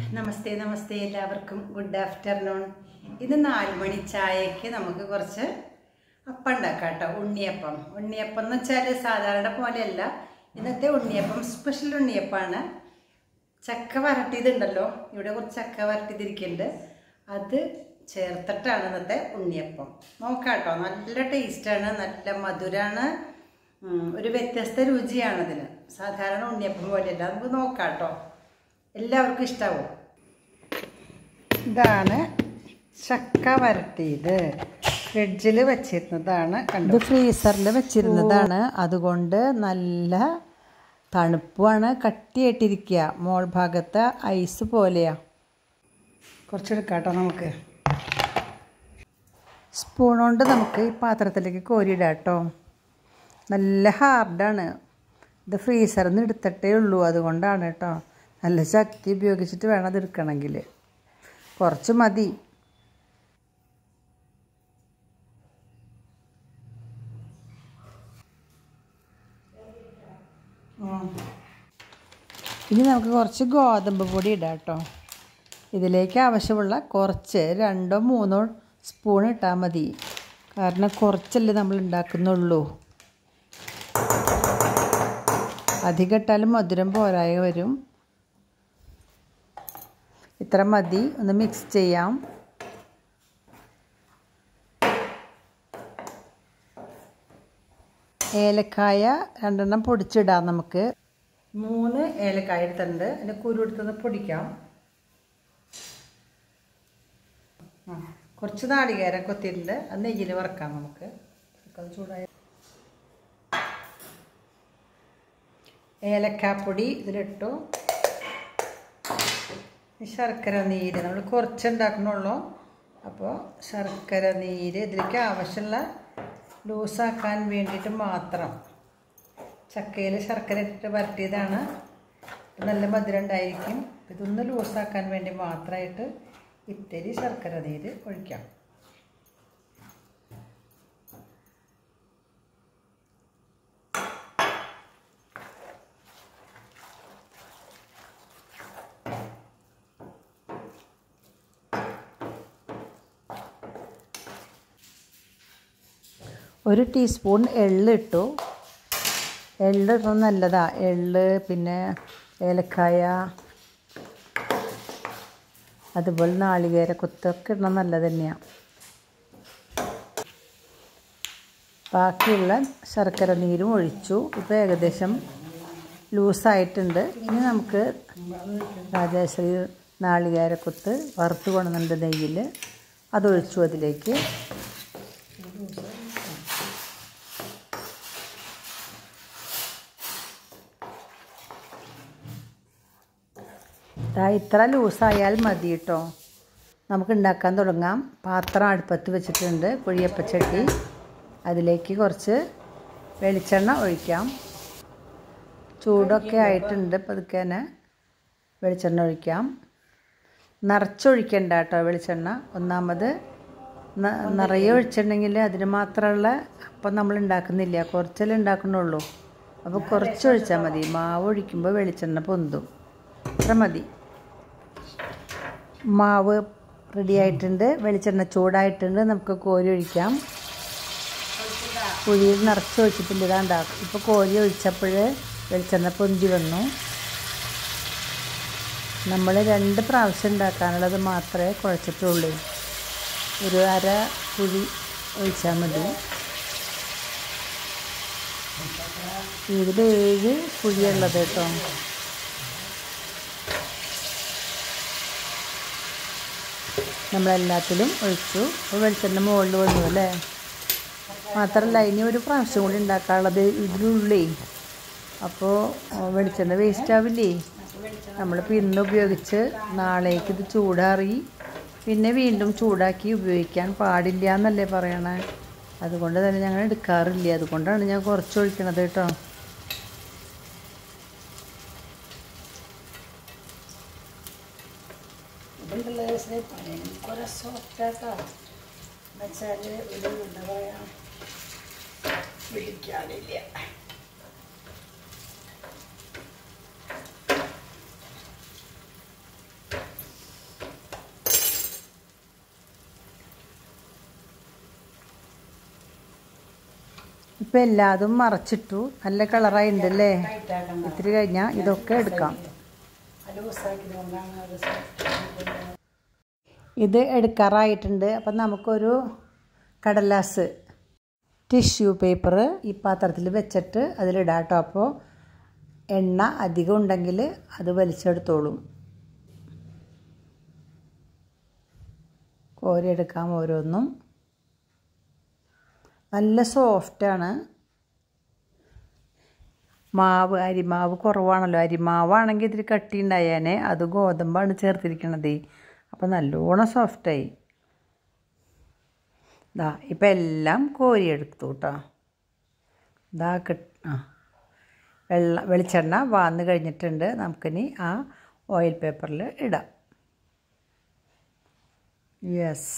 നമസ്തേ നമസ്തേ എല്ലാവർക്കും good afternoon ഇന്ന് നാല് മണി ചായക്ക് നമുക്ക് കുറച്ച് അപ്പം ഉണ്ടാക്കാം കേട്ടോ ഉണ്ണിയപ്പം ഉണ്ണിയപ്പം എന്ന് വെച്ചാൽ സാധാരണ പോലെയല്ല ഇന്നത്തെ ഉണ്ണിയപ്പം സ്പെഷ്യൽ ഉണ്ണിയപ്പമാണ് ചക്ക വരട്ടിയതുണ്ടല്ലോ ഇവിടെ കുറച്ച് ചക്ക വരട്ടിയതിരിക്കുന്നുണ്ട് അത് ചേർത്തിട്ടാണ് ഇന്നത്തെ ഉണ്ണിയപ്പം നോക്കാം കേട്ടോ നല്ല ടേസ്റ്റാണ് നല്ല മധുരമാണ് ഉം, ഒരു വ്യത്യസ്ത രുചിയാണ് അതിന് സാധാരണ ഉണ്ണിയപ്പം പോലെയല്ല നമുക്ക് നോക്കാം കേട്ടോ എല്ലാവർക്കും ഇഷ്ടാവും ഇതാണ് ചക്ക വരട്ടിയത് ഫ്രിഡ്ജിൽ വെച്ചിരുന്നതാണ് ഇത് ഫ്രീസറിൽ വെച്ചിരുന്നതാണ് അതുകൊണ്ട് നല്ല തണുപ്പുമാണ് കട്ടിയായിട്ടിരിക്കുക മോൾ ഭാഗത്ത് ഐസ് പോലെയാ കുറച്ചെടുക്കാം കേട്ടോ നമുക്ക് സ്പൂൺ കൊണ്ട് നമുക്ക് ഈ പാത്രത്തിലേക്ക് കോരിയിടാം കേട്ടോ നല്ല ഹാർഡാണ് ഇത് ഫ്രീസറിൽ നിന്ന് എടുത്തിട്ടേ ഉള്ളൂ അതുകൊണ്ടാണ് കേട്ടോ നല്ല ശക്തി ഉപയോഗിച്ചിട്ട് വേണം അത് എടുക്കണമെങ്കിൽ കുറച്ച് മതി ഇനി നമുക്ക് കുറച്ച് ഗോതമ്പ് പൊടി ഇടാം കേട്ടോ ഇതിലേക്ക് ആവശ്യമുള്ള കുറച്ച് രണ്ടോ മൂന്നോ സ്പൂൺ ഇട്ടാൽ മതി കാരണം കുറച്ചല്ലേ നമ്മൾ ഉണ്ടാക്കുന്നുള്ളൂ അധികം ഇട്ടാലും മധുരം പോരായ വരും ഇത്ര മതി ഒന്ന് മിക്സ് ചെയ്യാം ഏലക്കായ രണ്ടെണ്ണം പൊടിച്ചിടാം നമുക്ക് മൂന്ന് ഏലക്കായ എടുത്തിട്ടുണ്ട് അതിൻ്റെ കുരു എടുത്തൊന്ന് പൊടിക്കാം ആ കുറച്ച് നാളികേരം കൊത്തിയിട്ടുണ്ട് അത് നെയ്യിൽ വറക്കാം നമുക്ക് അത് ചൂടായ ഏലക്കാപ്പൊടി ഇതിലിട്ടു ഈ ശർക്കര നീര് നമ്മൾ കുറച്ച് ഉണ്ടാക്കണുള്ളൂ അപ്പോൾ ശർക്കര നീര് ഇതിലേക്ക് ആവശ്യമുള്ള ലൂസാക്കാൻ വേണ്ടിയിട്ട് മാത്രം ചക്കയിൽ ശർക്കര ഇട്ടിട്ട് വരട്ടിയതാണ് നല്ല മധുരം ഉണ്ടായിരിക്കും ഇതൊന്ന് ലൂസാക്കാൻ വേണ്ടി മാത്രമായിട്ട് ഇത്തിരി ശർക്കര നീര് ഒഴിക്കാം ഒരു ടീസ്പൂൺ എള്ള് ഇട്ടു എള്ള് ഇടുന്നത് നല്ലതാ എള്ള് പിന്നെ ഏലക്കായ അതുപോലെ നാളികേര കൊത്തൊക്കെ ഇടണം നല്ലത് തന്നെയാണ് ബാക്കിയുള്ള ശർക്കര നീരും ഒഴിച്ചു ഇപ്പോൾ ഏകദേശം ലൂസായിട്ടുണ്ട് ഇനി നമുക്ക് രാജേശ്വരി നാളികേരക്കൊത്ത് വറുത്ത് കൊണ്ടുവന്നുണ്ട് നെയ്യിൽ അതൊഴിച്ചു അതിലേക്ക് ദാ ഇത്ര ലൂസായാൽ മതി കേട്ടോ നമുക്ക് ഉണ്ടാക്കാൻ തുടങ്ങാം പാത്രം അടുപ്പത്ത് വെച്ചിട്ടുണ്ട് കുഴിയപ്പച്ചട്ടി അതിലേക്ക് കുറച്ച് വെളിച്ചെണ്ണ ഒഴിക്കാം ചൂടൊക്കെ ആയിട്ടുണ്ട് പതുക്കെ തന്നെ വെളിച്ചെണ്ണ ഒഴിക്കാം നിറച്ചൊഴിക്കണ്ട കേട്ടോ വെളിച്ചെണ്ണ ഒന്നാമത് ന- നിറയെ ഒഴിച്ചിട്ടുണ്ടെങ്കിൽ അതിന് മാത്രമുള്ള അപ്പം നമ്മൾ ഉണ്ടാക്കുന്നില്ല കുറച്ചല്ലേ ഉണ്ടാക്കണുള്ളൂ അപ്പോൾ കുറച്ച് ഒഴിച്ചാൽ മതി മാവ് ഒഴിക്കുമ്പോൾ വെളിച്ചെണ്ണ പൊന്തും ഇത്ര മതി മാവ് റെഡി ആയിട്ടുണ്ട് വെളിച്ചെണ്ണ ചൂടായിട്ടുണ്ട് നമുക്ക് കോരി ഒഴിക്കാം കുഴിയിൽ നിറച്ച് ഒഴിച്ചിട്ടില്ല ഇതാണ്ടാക്കും ഇപ്പോൾ കോരി ഒഴിച്ചപ്പോൾ വെളിച്ചെണ്ണ പൊന്തി വന്നു നമ്മൾ രണ്ട് പ്രാവശ്യം ഉണ്ടാക്കാനുള്ളത് മാത്രമേ കുഴച്ചിട്ടുള്ളൂ ഒരു അര കുഴി ഒഴിച്ചാൽ മതി ഇതിൽ ഏഴ് കുഴിയുള്ളത് കേട്ടോ നമ്മളെല്ലാത്തിലും ഒഴിച്ചു അപ്പോൾ വെളിച്ചെണ്ണ മുകളിൽ വന്നു അല്ലേ മാത്രമല്ല ഇനി ഒരു പ്രാവശ്യം കൂടി ഉണ്ടാക്കാനുള്ളത് ഇതിനുള്ളേ അപ്പോൾ വെളിച്ചെണ്ണ വേസ്റ്റ് ആവില്ലേ നമ്മളിപ്പോൾ ഇന്ന് ഉപയോഗിച്ച് നാളേക്ക് ഇത് ചൂടാറി പിന്നെ വീണ്ടും ചൂടാക്കി ഉപയോഗിക്കാൻ പാടില്ല എന്നല്ലേ പറയണേ അതുകൊണ്ട് തന്നെ ഞങ്ങൾ എടുക്കാറില്ല അതുകൊണ്ടാണ് ഞാൻ കുറച്ച് ഒഴിക്കണത് കേട്ടോ ഇതുണ്ടല്ലോ ഭയങ്കര സോഫ്റ്റാട്ടോ എന്നുവെച്ചാൽ ഇത് എന്താ പറയുക പിടിക്കാനില്ല ഇപ്പം എല്ലാതും മറച്ചിട്ടു നല്ല കളറായി ഉണ്ടല്ലേ ഇത്തിരി കഴിഞ്ഞാൽ ഇതൊക്കെ എടുക്കാം ഇത് എടുക്കാറായിട്ടുണ്ട് അപ്പം നമുക്കൊരു കടലാസ് ടിഷ്യൂ പേപ്പർ ഈ പാത്രത്തിൽ വെച്ചിട്ട് അതിലിടാം കേട്ടോ അപ്പോൾ എണ്ണ അധികം ഉണ്ടെങ്കിൽ അത് വലിച്ചെടുത്തോളും കോരിയെടുക്കാം ഓരോന്നും നല്ല സോഫ്റ്റാണ് മാവ് അരിമാവ് കുറവാണല്ലോ അരിമാവാണെങ്കിൽ ഇതിൽ കട്ടി ഉണ്ടായാനേ അത് ഗോതമ്പാണ് ചേർത്തിരിക്കണത് അപ്പോൾ നല്ലോണം സോഫ്റ്റായി ഇതാ ഇപ്പം എല്ലാം കോരിയെടുത്തു കേട്ടോ ഇതാ കിട്ട ആ വെള്ള വെളിച്ചെണ്ണ വാന്ന് കഴിഞ്ഞിട്ടുണ്ട് നമുക്കിനി ആ ഓയിൽ പേപ്പറിൽ ഇടാം യെസ്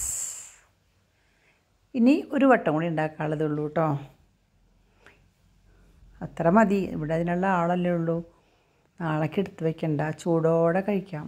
ഇനി ഒരു വട്ടം കൂടി ഉണ്ടാക്കാനുള്ളതേ ഉള്ളൂ കേട്ടോ അത്ര മതി ഇവിടെ അതിനുള്ള ആളല്ലേ ഉള്ളൂ നാളേക്ക് എടുത്ത് വെക്കണ്ട ചൂടോടെ കഴിക്കാം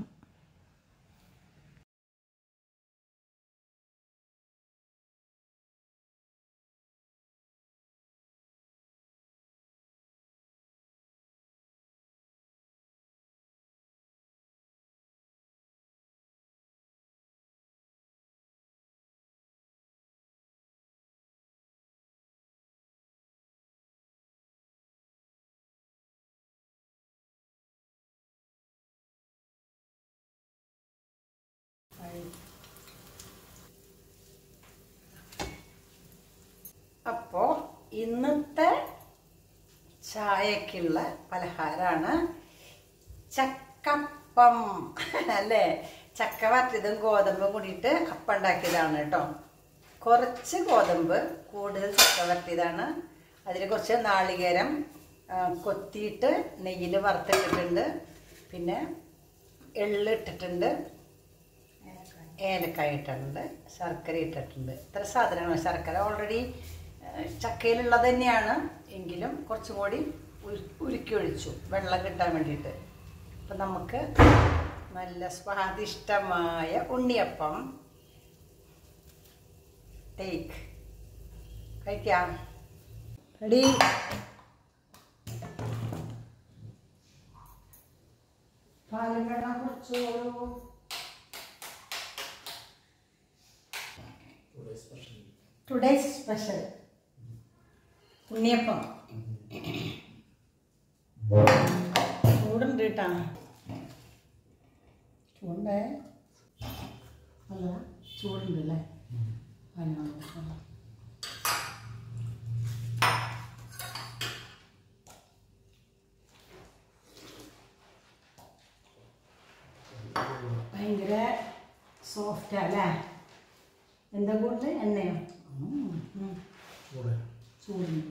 അപ്പോൾ ഇന്നത്തെ ചായക്കുള്ള പലഹാരമാണ് ചക്കപ്പം അല്ലേ ചക്ക വറ്റിയതും ഗോതമ്പും കൂടിയിട്ട് അപ്പം ഉണ്ടാക്കിയതാണ് കേട്ടോ കുറച്ച് ഗോതമ്പ് കൂടുതൽ ചക്ക വറ്റിയതാണ് അതിൽ കുറച്ച് നാളികേരം ആ, കൊത്തിയിട്ട് നെയ്യിൽ വറുത്തിട്ടിട്ടുണ്ട് പിന്നെ എള്ള് ഇട്ടിട്ടുണ്ട് ഏലക്കായ ഇട്ടിട്ടുണ്ട് ശർക്കര ഇട്ടിട്ടുണ്ട് ഇത്ര സാധനങ്ങൾ ശർക്കര ഓൾറെഡി ചക്കയിലുള്ളത് തന്നെയാണ് എങ്കിലും കുറച്ചും കൂടി ഉരു- ഉരുക്കി ഒഴിച്ചു വെള്ളം കിട്ടാൻ വേണ്ടിയിട്ട് അപ്പം നമുക്ക് നല്ല സ്വാദിഷ്ടമായ ഉണ്ണിയപ്പം ടേക്ക് കഴിക്കാം റെഡി പാലും വെള്ളം കുടിച്ചോളൂ ടുഡേസ് സ്പെഷ്യൽ ഉണ്ണിയപ്പം ചൂടുണ്ട് കേട്ടാ ചൂണ്ടേ അല്ല ചൂടുണ്ട് അല്ലേ അതിനാണ് ഭയങ്കര സോഫ്റ്റ് അല്ലേ എന്താ കൂടുതൽ എണ്ണയോ ഉം, ഉം. ചൂടുണ്ട്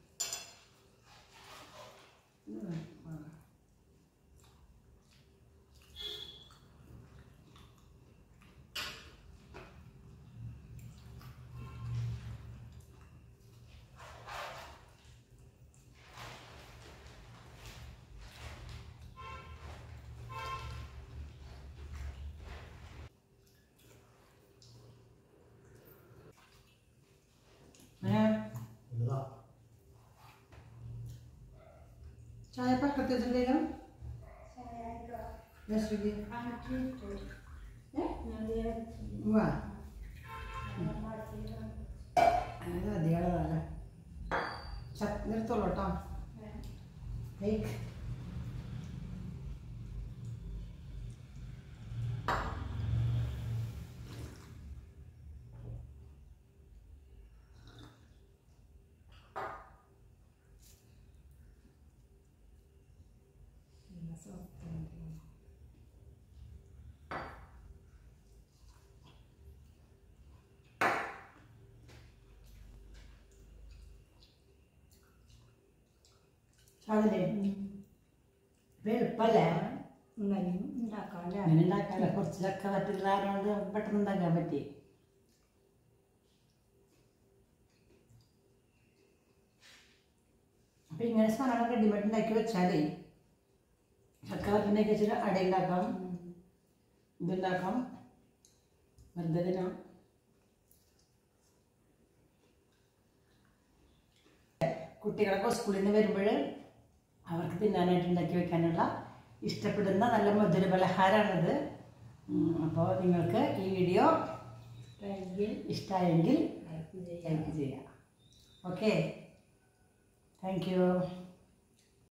ഏ? ചായ പക്കത്ത് വെച്ചിട്ടുണ്ടല്ലോ വാ അത് അധികമുള്ളതല്ലേ നിർത്തോളൂ കേട്ടോ ടേക്ക് അതല്ലേ എളുപ്പല്ലേ ഉണ്ടാക്കാല്ലേ അങ്ങനെ ഉണ്ടാക്കാല്ലോ കുറച്ച് ചക്ക പറ്റില്ലാരോണ്ട് പെട്ടെന്ന് ഉണ്ടാക്കാൻ പറ്റി അപ്പൊ ഇങ്ങനെ സാധനങ്ങൾ റെഡിമെയ്ഡ് ഉണ്ടാക്കി വെച്ചാലേ ചക്ക പറ്റുണ്ടാക്കി വെച്ചിട്ട് അട ഉണ്ടാക്കാം ഇതുണ്ടാക്കാം വെറുതെ തിന്നാം കുട്ടികളൊക്കെ സ്കൂളിൽ നിന്ന് വരുമ്പോൾ അവർക്ക് തിന്നാനായിട്ട് ഉണ്ടാക്കി വെക്കാനുള്ള ഇഷ്ടപ്പെടുന്ന നല്ല മധുര പലഹാരമാണിത് അപ്പോൾ നിങ്ങൾക്ക് ഈ വീഡിയോ കയ്യിൽ ഇഷ്ടമായെങ്കിൽ ലൈക്ക് ചെയ്യാം ലൈക്ക് ചെയ്യാം ഓക്കെ താങ്ക് യു